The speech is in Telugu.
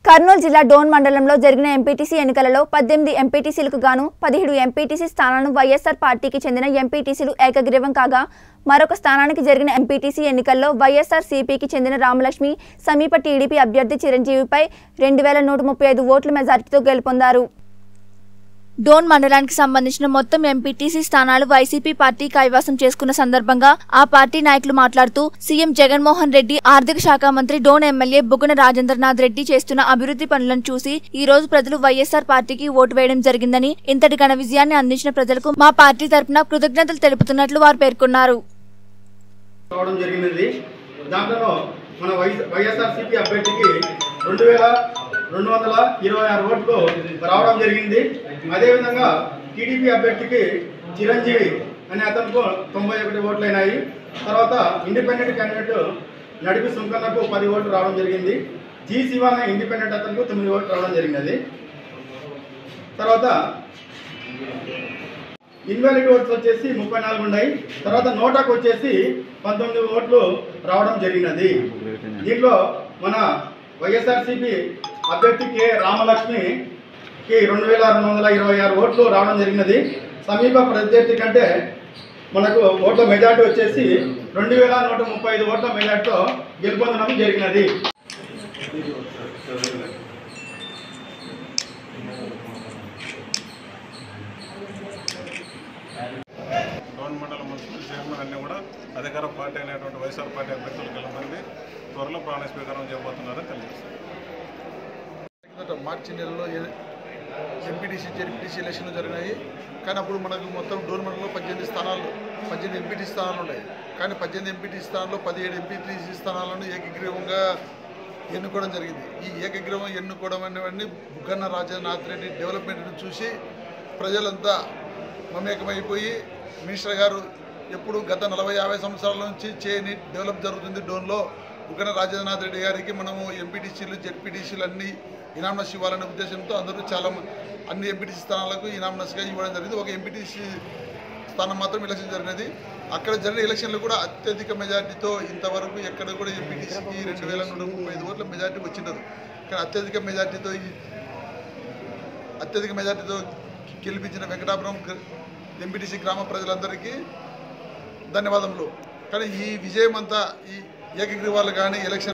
కర్నూలు జిల్లా డోన్ మండలంలో జరిగిన ఎంపీటీసీ ఎన్నికలలో పద్దెనిమిది ఎంపీటీసీలకు గాను పదిహేడు ఎంపీటీసీ స్థానాలను వైఎస్ఆర్ పార్టీకి చెందిన ఎంపీటీసీలు ఏకగ్రీవం కాగా మరొక స్థానానికి జరిగిన ఎంపీటీసీ ఎన్నికల్లో వైఎస్ఆర్ సిపికి చెందిన రామలక్ష్మి సమీప టీడీపీ అభ్యర్థి చిరంజీవిపై రెండు వేల నూట ముప్పై ఐదు ఓట్ల మెజార్టీతో గెలుపొందారు డోన్ మండలానికి సంబంధించిన మొత్తం ఎంపీటీసీ స్థానాలు వైసీపీ పార్టీ కైవసం చేసుకున్న సందర్భంగా ఆ పార్టీ నాయకులు మాట్లాడుతూ సీఎం జగన్మోహన్ రెడ్డి ఆర్థిక శాఖ మంత్రి డోన్ ఎమ్మెల్యే బుగ్గన రాజేంద్రనాథ్ రెడ్డి చేస్తున్న అభివృద్ధి పనులను చూసి ఈ రోజు ప్రజలు వైఎస్ఆర్ పార్టీకి ఓటు వేయడం జరిగిందని ఇంతటి ఘన విజయాన్ని అందించిన ప్రజలకు మా పార్టీ తరపున కృతజ్ఞతలు తెలుపుతున్నట్లు వారు పేర్కొన్నారు రావడం జరిగినది దాంట్లో మన వై వైఎస్ఆర్సీపీ అభ్యర్థికి రెండు వేల రెండు వందల ఇరవై ఆరు ఓట్లు రావడం జరిగింది అదేవిధంగా టీడీపీ అభ్యర్థికి చిరంజీవి అనే అతనికి తొంభై ఒకటి ఓట్లు అయినాయి తర్వాత ఇండిపెండెంట్ క్యాండిడేట్ నడిపి సుంకన్నకు పది ఓట్లు రావడం జరిగింది జీ శివ అనే ఇండిపెండెంట్ అతనికి తొమ్మిది ఓట్లు రావడం జరిగినది తర్వాత ఇన్వాలిడ్ ఓట్స్ వచ్చేసి ముప్పై నాలుగు ఉన్నాయి తర్వాత నోటాకు వచ్చేసి పంతొమ్మిది ఓట్లు రావడం జరిగినది దీంట్లో మన వైఎస్ఆర్సీపీ అభ్యర్థి కె రామలక్ష్మికి రెండు వేల రెండు వందల ఇరవై ఆరు ఓట్లు రావడం జరిగినది సమీప ప్రత్యర్థి కంటే మనకు ఓట్ల మెజార్టీ వచ్చేసి రెండు వేల నూట ముప్పై ఐదు ఓట్ల మెజార్టీతో గెలుపొందడం జరిగినది డోన్ మండల మున్సిపల్ చైర్మన్ అన్ని కూడా అధికార పార్టీ అయినటువంటి వైఎస్ఆర్ పార్టీ అభ్యర్థులు గెలమంది త్వరలో ప్రాణ స్వీకారం చేయబోతున్నారని తెలియజేస్తారు కిందట మార్చి నెలలో ఎంపీటీసీ జెడ్పీటీసీ ఎలక్షన్లు జరిగినాయి కానీ అప్పుడు మనకు మొత్తం డోర్మెంట్లో పద్దెనిమిది స్థానాలు పద్దెనిమిది ఎంపీటీ స్థానాలు ఉన్నాయి కానీ పద్దెనిమిది ఎంపీటీ స్థానాల్లో పదిహేడు ఎంపీటీసీ స్థానాలను ఏకగ్రీవంగా ఎన్నుకోవడం జరిగింది ఈ ఏకగ్రీవం ఎన్నుకోవడం అనేవన్నీ బుగ్గన్న రాజనాథ్ రెడ్డి డెవలప్మెంట్ను చూసి ప్రజలంతా మమేకమైపోయి మినిస్టర్ గారు ఎప్పుడు గత నలభై యాభై సంవత్సరాల నుంచి చేయని డెవలప్ జరుగుతుంది డోన్లో బుగ్గన రాజేంద్రనాథ్ రెడ్డి గారికి మనము ఎంపీటీసీలు జెడ్పీటీసీలు అన్ని ఇనామనస్ ఇవ్వాలనే ఉద్దేశంతో అందరూ చాలా మ- అన్ని ఎంపీటీసీ స్థానాలకు ఇనామనస్గా ఇవ్వడం జరిగింది ఒక ఎంపీటీసీ స్థానం మాత్రం ఎలక్షన్ జరిగినది అక్కడ జరిగిన ఎలక్షన్లు కూడా అత్యధిక మెజార్టీతో ఇంతవరకు ఎక్కడ కూడా ఎంపీటీసీకి రెండు వేల నూట ముప్పై ఐదు ఓట్ల మెజార్టీ వచ్చిండదు కానీ అత్యధిక మెజార్టీతో ఈ అత్యధిక మెజార్టీతో గెలిపించిన వెంకటాపురం గ్ర- ఎంపీటీసీ గ్రామ ప్రజలందరికీ ధన్యవాదములు కానీ ఈ విజయం అంతా ఈ ఏకగ్రీవాలు కానీ ఎలక్షన్